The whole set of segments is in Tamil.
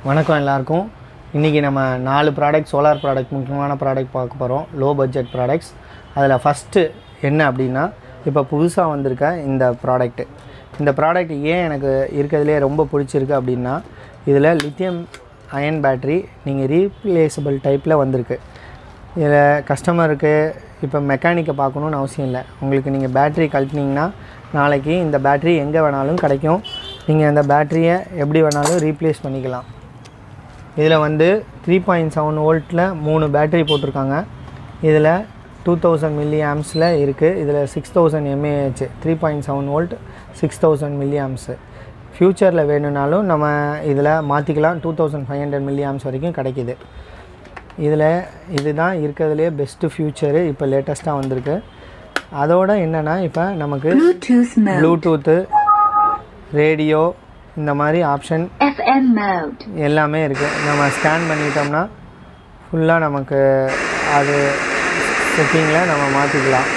வணக்கம் எல்லாருக்கும் இன்றைக்கி நம்ம நாலு ப்ராடக்ட் சோலார் ப்ராடக்ட் முக்கியமான ப்ராடக்ட் பார்க்க போகிறோம் லோ பட்ஜெட் ப்ராடக்ட்ஸ் அதில் ஃபஸ்ட்டு என்ன அப்படின்னா இப்போ புதுசாக வந்திருக்க இந்த ப்ராடக்ட்டு இந்த ப்ராடக்ட் ஏன் எனக்கு இருக்கிறதுலே ரொம்ப பிடிச்சிருக்கு அப்படின்னா இதில் லித்தியம் அயன் பேட்டரி நீங்கள் ரீப்ளேசபிள் டைப்பில் வந்திருக்கு இதில் கஸ்டமருக்கு இப்போ மெக்கானிக்கை பார்க்கணுன்னு அவசியம் இல்லை உங்களுக்கு நீங்கள் பேட்ரி கழட்டினீங்கன்னா நாளைக்கு இந்த பேட்ரி எங்கே வேணாலும் கிடைக்கும் நீங்கள் அந்த பேட்டரியை எப்படி வேணாலும் ரீப்ளேஸ் பண்ணிக்கலாம் இதில் வந்து த்ரீ பாயிண்ட் செவன் வோல்ட்டில் மூணு பேட்டரி போட்டிருக்காங்க இதில் டூ தௌசண்ட் மில்லி ஆம்ஸில் இருக்குது இதில் six thousand mAh three point seven volt six thousand milli amps ஃப்யூச்சரில் வேணும்னாலும் நம்ம இதில் மாற்றிக்கலாம் two thousand five hundred milli amps வரைக்கும் கிடைக்கிது இதில் இதுதான் இருக்கிறதுலே பெஸ்ட்டு ஃப்யூச்சரு இப்போ லேட்டஸ்ட்டாக வந்திருக்கு அதோட என்னென்னா இப்போ நமக்கு Bluetooth mode. ப்ளூடூத்து ரேடியோ இந்த மாதிரி ஆப்ஷன் FM mode. எல்லாமே இருக்குது நம்ம ஸ்கேன் பண்ணிட்டோம்னா ஃபுல்லாக நமக்கு அது செட்டிங்கில் நம்ம மாற்றிக்கலாம்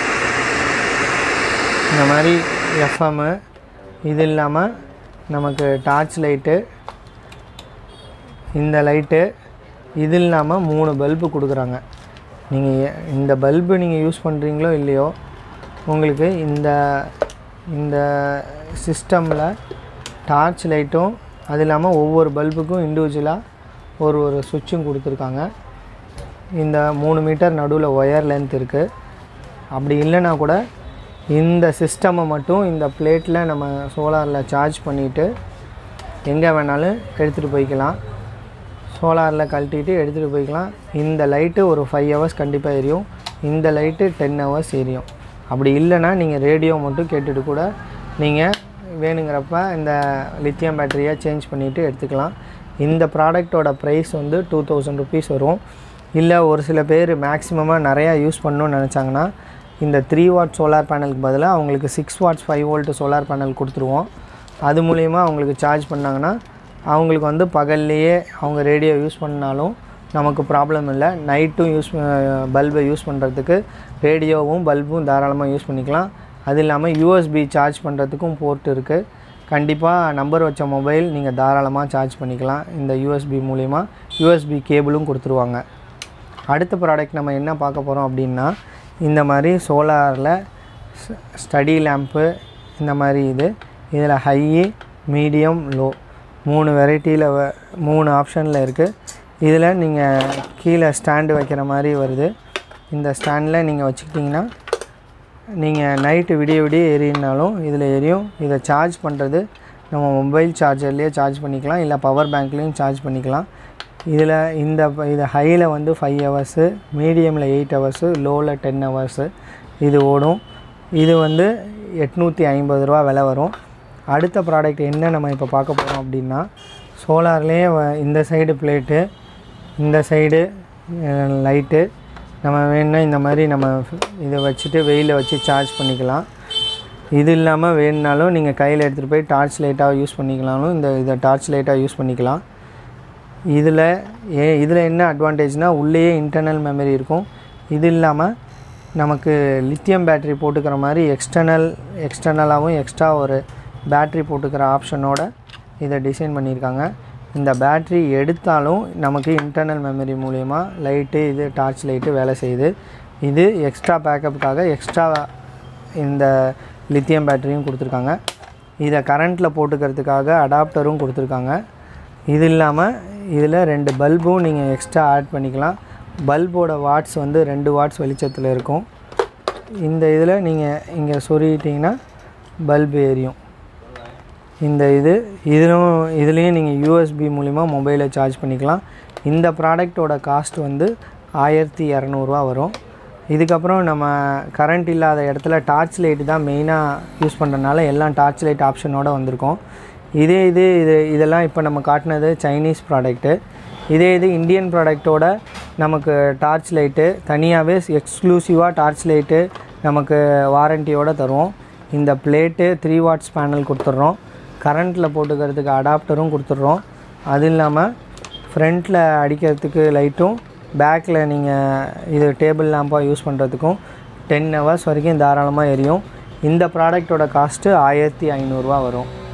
இந்த மாதிரி எஃப்எம்மு இது இல்லாமல் நமக்கு டார்ச் லைட்டு இந்த லைட்டு இது இல்லாமல் மூணு பல்பு கொடுக்குறாங்க நீங்கள் இந்த பல்பு நீங்கள் யூஸ் பண்ணுறீங்களோ இல்லையோ உங்களுக்கு இந்த இந்த சிஸ்டமில் டார்ச் லைட்டும் அது இல்லாமல் ஒவ்வொரு பல்புக்கும் இண்டிவிஜுவலாக ஒரு ஒரு சுவிட்சும் கொடுத்துருக்காங்க இந்த மூணு மீட்டர் நடுவில் ஒயர் லென்த் இருக்குது அப்படி இல்லைன்னா கூட இந்த சிஸ்டமை மட்டும் இந்த பிளேட்டில் நம்ம சோலாரில் சார்ஜ் பண்ணிவிட்டு எங்கே வேணாலும் எடுத்துகிட்டு போய்க்கலாம் சோலாரில் கழட்டிட்டு எடுத்துகிட்டு போய்க்கலாம் இந்த லைட்டு ஒரு ஃபைவ் ஹவர்ஸ் கண்டிப்பாக எரியும் இந்த லைட்டு டென் ஹவர்ஸ் எரியும் அப்படி இல்லைன்னா நீங்கள் ரேடியோ மட்டும் கேட்டுட்டு கூட நீங்கள் வேணுங்கிறப்ப இந்த லித்தியம் பேட்டரியை சேஞ்ச் பண்ணிவிட்டு எடுத்துக்கலாம் இந்த ப்ராடக்டோட ப்ரைஸ் வந்து டூ தௌசண்ட் ருபீஸ் வரும் இல்லை ஒரு சில பேர் மேக்ஸிமமாக நிறையா யூஸ் பண்ணணும்னு நினச்சாங்கன்னா இந்த த்ரீ வாட் சோலார் பேனலுக்கு பதிலாக அவங்களுக்கு six watts five volt solar panel கொடுத்துருவோம் அது மூலிமா அவங்களுக்கு சார்ஜ் பண்ணாங்கன்னா அவங்களுக்கு வந்து பகல்லையே அவங்க ரேடியோ யூஸ் பண்ணாலும் நமக்கு ப்ராப்ளம் இல்லை நைட்டும் யூஸ் பல்பை யூஸ் பண்ணுறதுக்கு ரேடியோவும் பல்பும் தாராளமாக யூஸ் பண்ணிக்கலாம் அது இல்லாமல் யூஎஸ்பி சார்ஜ் பண்ணுறதுக்கும் போர்ட் இருக்குது கண்டிப்பாக நம்பர் வச்ச மொபைல் நீங்கள் தாராளமாக சார்ஜ் பண்ணிக்கலாம் இந்த யூஎஸ்பி மூலிமா யூஎஸ்பி கேபிளும் கொடுத்துருவாங்க அடுத்த ப்ராடக்ட் நம்ம என்ன பார்க்க போகிறோம் அப்படின்னா இந்த மாதிரி சோலாரில் ஸ்டடி லேம்ப்பு இந்த மாதிரி இது இதில் ஹையி மீடியம் லோ மூணு வெரைட்டியில் மூணு ஆப்ஷனில் இருக்குது இதில் நீங்கள் கீழே ஸ்டாண்டு வைக்கிற மாதிரி வருது இந்த ஸ்டாண்டில் நீங்கள் வச்சுக்கிட்டிங்கன்னா நீங்கள் நைட்டு விடிய விடிய எரியினாலும் இதில் எரியும் இதை சார்ஜ் பண்ணுறது நம்ம மொபைல் சார்ஜர்லேயே சார்ஜ் பண்ணிக்கலாம் இல்லை பவர் பேங்க்லேயும் சார்ஜ் பண்ணிக்கலாம் இதில் இந்த ப- இது ஹையில் வந்து ஃபைவ் ஹவர்ஸு மீடியமில் எயிட் ஹவர்ஸு லோவில் டென் ஹவர்ஸு இது ஓடும் இது வந்து எட்நூற்றி ஐம்பது ரூபா விலை வரும் அடுத்த ப்ராடக்ட் என்ன நம்ம இப்போ பார்க்க போகிறோம் அப்படின்னா சோலார்லேயே இந்த சைடு பிளேட்டு இந்த சைடு லைட்டு நம்ம வேணும்னா இந்த மாதிரி நம்ம இதை வச்சுட்டு வெயிலில் வச்சு சார்ஜ் பண்ணிக்கலாம் இது இல்லாமல் வேணுனாலும் நீங்கள் கையில் எடுத்துகிட்டு போய் டார்ச் லைட்டாக யூஸ் பண்ணிக்கலாம்னு இந்த இதை டார்ச் லைட்டாக யூஸ் பண்ணிக்கலாம் இதில் ஏ இதில் என்ன அட்வான்டேஜ்னால் உள்ளேயே இன்டர்னல் மெமரி இருக்கும் இது இல்லாமல் நமக்கு லித்தியம் பேட்டரி போட்டுக்கிற மாதிரி எக்ஸ்டர்னல் எக்ஸ்டர்னலாகவும் எக்ஸ்ட்ரா ஒரு பேட்டரி போட்டுக்கிற ஆப்ஷனோட இதை டிசைன் பண்ணியிருக்காங்க இந்த பேட்டரி எடுத்தாலும் நமக்கு இன்டர்னல் மெமரி மூலயமா லைட்டு இது டார்ச் லைட்டு வேலை செய்யுது இது எக்ஸ்ட்ரா பேக்கப்புக்காக எக்ஸ்ட்ரா இந்த லித்தியம் பேட்டரியும் கொடுத்துருக்காங்க இதை கரண்ட்டில் போட்டுக்கிறதுக்காக அடாப்டரும் கொடுத்துருக்காங்க இது இல்லாமல் இதில் ரெண்டு பல்பும் நீங்கள் எக்ஸ்ட்ரா ஆட் பண்ணிக்கலாம் பல்போட வாட்ஸ் வந்து ரெண்டு வாட்ஸ் வெளிச்சத்தில் இருக்கும் இந்த இதில் நீங்கள் இங்கே சொருகிட்டிங்கன்னா பல்பு எரியும் இந்த இது இதிலும் இதுலேயும் நீங்கள் யூஎஸ்பி மூலிமா மொபைலை சார்ஜ் பண்ணிக்கலாம் இந்த ப்ராடக்டோட காஸ்ட் வந்து ஆயிரத்தி இரநூறுவா வரும் இதுக்கப்புறம் நம்ம கரண்ட் இல்லாத இடத்துல டார்ச் லைட் தான் மெயினாக யூஸ் பண்ணுறதுனால எல்லாம் டார்ச் லைட் ஆப்ஷனோட வந்திருக்கும் இதே இது இது இதெல்லாம் இப்போ நம்ம காட்டினது சைனீஸ் ப்ராடக்ட்டு இதே இது இந்தியன் ப்ராடக்ட்டோட நமக்கு டார்ச் லைட்டு தனியாகவே எக்ஸ்க்ளூசிவாக டார்ச் லைட்டு நமக்கு வாரண்டியோட தருவோம் இந்த பிளேட்டு த்ரீ வாட்ஸ் பேனல் கொடுத்துட்றோம் கரண்ட்டில் போட்டுக்கிறதுக்கு அடாப்டரும் கொடுத்துட்றோம் அது இல்லாமல் ஃப்ரண்ட்டில் அடிக்கிறதுக்கு லைட்டும் பேக்கில் நீங்கள் இது டேபிள் லேம்பாக யூஸ் பண்ணுறதுக்கும் டென் ஹவர்ஸ் வரைக்கும் தாராளமாக எரியும் இந்த ப்ராடக்ட்டோட காஸ்ட்டு ஆயிரத்தி ஐநூறுரூவா வரும்